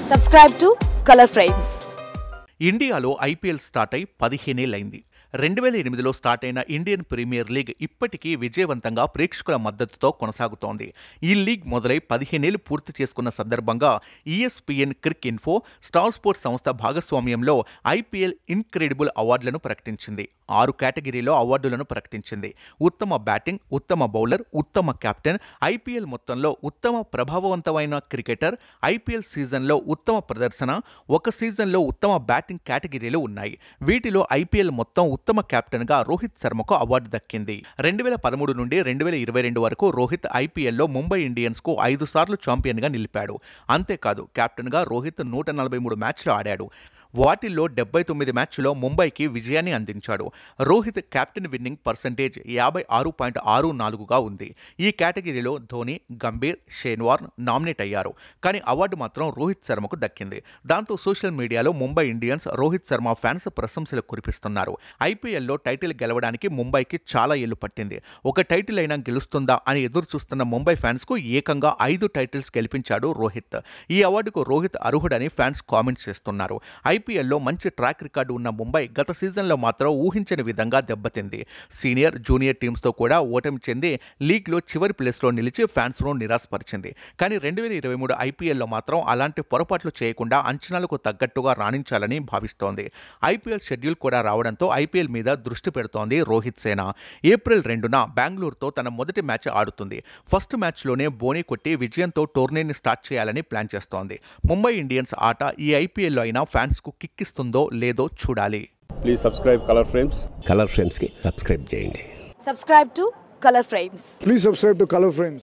Subscribe to Color Frames. ఇండియాలో IPL start అయి పదిహేనేళ్లైంది రెండు వేల ఎనిమిదిలో స్టార్ట్ అయిన ఇండియన్ ప్రీమియర్ లీగ్ ఇప్పటికీ విజయవంతంగా ప్రేక్షకుల మద్దతుతో కొనసాగుతోంది ఈ లీగ్ మొదలై పదిహేనేళ్లు పూర్తి చేసుకున్న సందర్భంగా ESPN Cricinfo Star Sports సంస్థ భాగస్వామ్యంలో ఐపీఎల్ ఇన్క్రెడిబుల్ అవార్డులను ప్రకటించింది ఆరు కేటగిరీలో అవార్డులను ప్రకటించింది ఉత్తమ బ్యాటింగ్ ఉత్తమ బౌలర్ ఉత్తమ కెప్టెన్ ఐపీఎల్ మొత్తంలో ఉత్తమ ప్రభావవంతమైన క్రికెటర్ ఐపీఎల్ సీజన్లో ఉత్తమ ప్రదర్శన ఒక సీజన్లో ఉత్తమ బ్యాటింగ్ కేటగిరీలు ఉన్నాయి వీటిలో ఐపీఎల్ మొత్తం ఉత్తమ కెప్టెన్గా రోహిత్ శర్మకు అవార్డు దక్కింది రెండు వేల పదమూడు నుండి రెండు వేల ఇరవై రెండు వరకు రోహిత్ ఐపీఎల్లో ముంబై ఇండియన్స్కు ఐదు సార్లు ఛాంపియన్గా నిలిపాడు అంతేకాదు కెప్టెన్గా రోహిత్ నూట నలభై మూడు మ్యాచ్లు ఆడాడు వాటిల్లో డెబ్బై తొమ్మిది మ్యాచ్లో ముంబైకి విజయాన్ని అందించాడు రోహిత్ కెప్టెన్ విన్నింగ్ పర్సంటేజ్ యాభై ఆరు పాయింట్ ఆరు నాలుగుగా ఉంది ఈ కేటగిరీలో ధోని గంభీర్ షేన్వార్న్ నామినేట్ అయ్యారు కానీ అవార్డు మాత్రం రోహిత్ శర్మకు దక్కింది దాంతో సోషల్ మీడియాలో ముంబై ఇండియన్స్ రోహిత్ శర్మ ఫ్యాన్స్ ప్రశంసలు కురిపిస్తున్నారు ఐపీఎల్లో టైటిల్ గెలవడానికి ముంబైకి చాలా ఏళ్లు పట్టింది ఒక టైటిల్ అయినా గెలుస్తుందా అని ఎదురు చూస్తున్న ముంబై ఫ్యాన్స్కు ఏకంగా ఐదు టైటిల్స్ గెలిపించాడు రోహిత్ ఈ అవార్డుకు రోహిత్ అర్హుడని ఫ్యాన్స్ కామెంట్స్ చేస్తున్నారు ఐపీఎల్లో మంచి ట్రాక్ రికార్డు ఉన్న ముంబై గత సీజన్లో మాత్రం ఊహించని విధంగా దెబ్బతింది సీనియర్ జూనియర్ టీమ్స్తో కూడా ఓటమి చెంది లీగ్లో చివరి ప్లేస్లో నిలిచి ఫ్యాన్స్ను నిరాశపరిచింది కానీ రెండు వేల ఇరవై మూడు ఐపీఎల్లో మాత్రం అలాంటి పొరపాట్లు చేయకుండా అంచనాలకు తగ్గట్టుగా రాణించాలని భావిస్తోంది ఐపీఎల్ షెడ్యూల్ కూడా రావడంతో ఐపీఎల్ మీద దృష్టి పెడుతోంది రోహిత్ సేన ఏప్రిల్ రెండున బెంగళూరుతో తన మొదటి మ్యాచ్ ఆడుతుంది ఫస్ట్ మ్యాచ్లోనే బోనీ కొట్టి విజయంతో టోర్నీని స్టార్ట్ చేయాలని ప్లాన్ చేస్తోంది ముంబై ఇండియన్స్ ఆట ఈ ఐపీఎల్లో అయినా ఫ్యాన్స్కు కిక్కిస్తుందో లేదో చూడాలి please subscribe colour frames colour ఫ్రేమ్స్కి సబ్స్క్రైబ్ చేయండి Subscribe to Color Frames. Please subscribe to Color Frames.